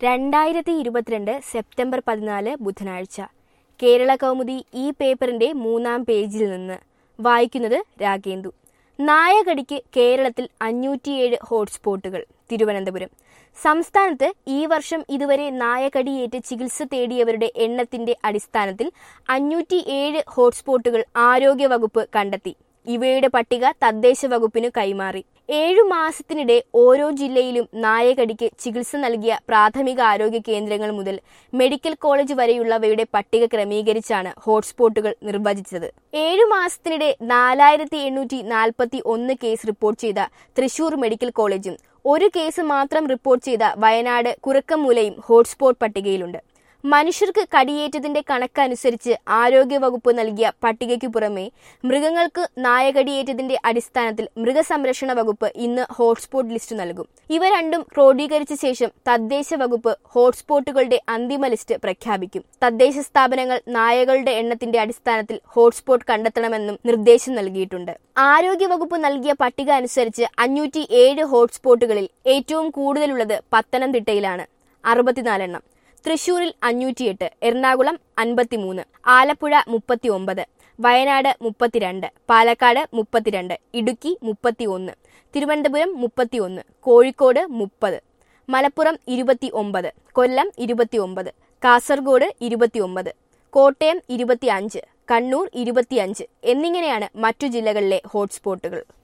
രണ്ടായിരത്തി ഇരുപത്തിരണ്ട് സെപ്റ്റംബർ പതിനാല് ബുധനാഴ്ച കേരള കൗമുദി ഈ പേപ്പറിന്റെ മൂന്നാം പേജിൽ നിന്ന് വായിക്കുന്നത് രാഗേന്ദു നായകടിക്ക് കേരളത്തിൽ അഞ്ഞൂറ്റിയേഴ് ഹോട്ട്സ്പോട്ടുകൾ തിരുവനന്തപുരം സംസ്ഥാനത്ത് ഈ വർഷം ഇതുവരെ നായകടിയേറ്റ് ചികിത്സ തേടിയവരുടെ എണ്ണത്തിന്റെ അടിസ്ഥാനത്തിൽ അഞ്ഞൂറ്റിയേഴ് ഹോട്ട്സ്പോട്ടുകൾ ആരോഗ്യവകുപ്പ് കണ്ടെത്തി ഇവയുടെ പട്ടിക തദ്ദേശ വകുപ്പിന് കൈമാറി ഏഴു മാസത്തിനിടെ ഓരോ ജില്ലയിലും നായകടിക്ക് ചികിത്സ നൽകിയ പ്രാഥമിക ആരോഗ്യ കേന്ദ്രങ്ങൾ മുതൽ മെഡിക്കൽ കോളേജ് വരെയുള്ളവയുടെ പട്ടിക ക്രമീകരിച്ചാണ് ഹോട്ട്സ്പോട്ടുകൾ നിർവചിച്ചത് ഏഴു മാസത്തിനിടെ നാലായിരത്തി എണ്ണൂറ്റി നാൽപ്പത്തി ഒന്ന് കേസ് റിപ്പോർട്ട് ചെയ്ത തൃശൂർ മെഡിക്കൽ കോളേജും ഒരു കേസ് മാത്രം റിപ്പോർട്ട് ചെയ്ത വയനാട് കുറുക്കമൂലയും ഹോട്ട്സ്പോട്ട് പട്ടികയിലുണ്ട് മനുഷ്യർക്ക് കടിയേറ്റതിന്റെ കണക്കനുസരിച്ച് ആരോഗ്യവകുപ്പ് നൽകിയ പട്ടികയ്ക്കു പുറമെ മൃഗങ്ങൾക്ക് നായകടിയേറ്റതിന്റെ അടിസ്ഥാനത്തിൽ മൃഗസംരക്ഷണ വകുപ്പ് ഇന്ന് ഹോട്ട്സ്പോട്ട് ലിസ്റ്റ് നൽകും ഇവ രണ്ടും ക്രോഡീകരിച്ച ശേഷം തദ്ദേശ വകുപ്പ് ഹോട്ട്സ്പോട്ടുകളുടെ അന്തിമ ലിസ്റ്റ് പ്രഖ്യാപിക്കും തദ്ദേശ സ്ഥാപനങ്ങൾ നായകളുടെ എണ്ണത്തിന്റെ അടിസ്ഥാനത്തിൽ ഹോട്ട്സ്പോട്ട് കണ്ടെത്തണമെന്നും നിർദ്ദേശം നൽകിയിട്ടുണ്ട് ആരോഗ്യവകുപ്പ് നൽകിയ പട്ടിക അനുസരിച്ച് അഞ്ഞൂറ്റി ഏഴ് ഹോട്ട്സ്പോട്ടുകളിൽ ഏറ്റവും കൂടുതലുള്ളത് പത്തനംതിട്ടയിലാണ് അറുപത്തിനാലെണ്ണം തൃശൂരിൽ അഞ്ഞൂറ്റിയെട്ട് എറണാകുളം അൻപത്തിമൂന്ന് ആലപ്പുഴ മുപ്പത്തി ഒമ്പത് വയനാട് മുപ്പത്തിരണ്ട് പാലക്കാട് മുപ്പത്തിരണ്ട് ഇടുക്കി മുപ്പത്തി ഒന്ന് തിരുവനന്തപുരം മുപ്പത്തി ഒന്ന് കോഴിക്കോട് മുപ്പത് മലപ്പുറം ഇരുപത്തി ഒമ്പത് കൊല്ലം ഇരുപത്തി ഒമ്പത് കാസർഗോഡ് ഇരുപത്തി ഒമ്പത് കോട്ടയം ഇരുപത്തി അഞ്ച് കണ്ണൂർ ഇരുപത്തിയഞ്ച് എന്നിങ്ങനെയാണ് മറ്റു ജില്ലകളിലെ ഹോട്ട്സ്പോട്ടുകൾ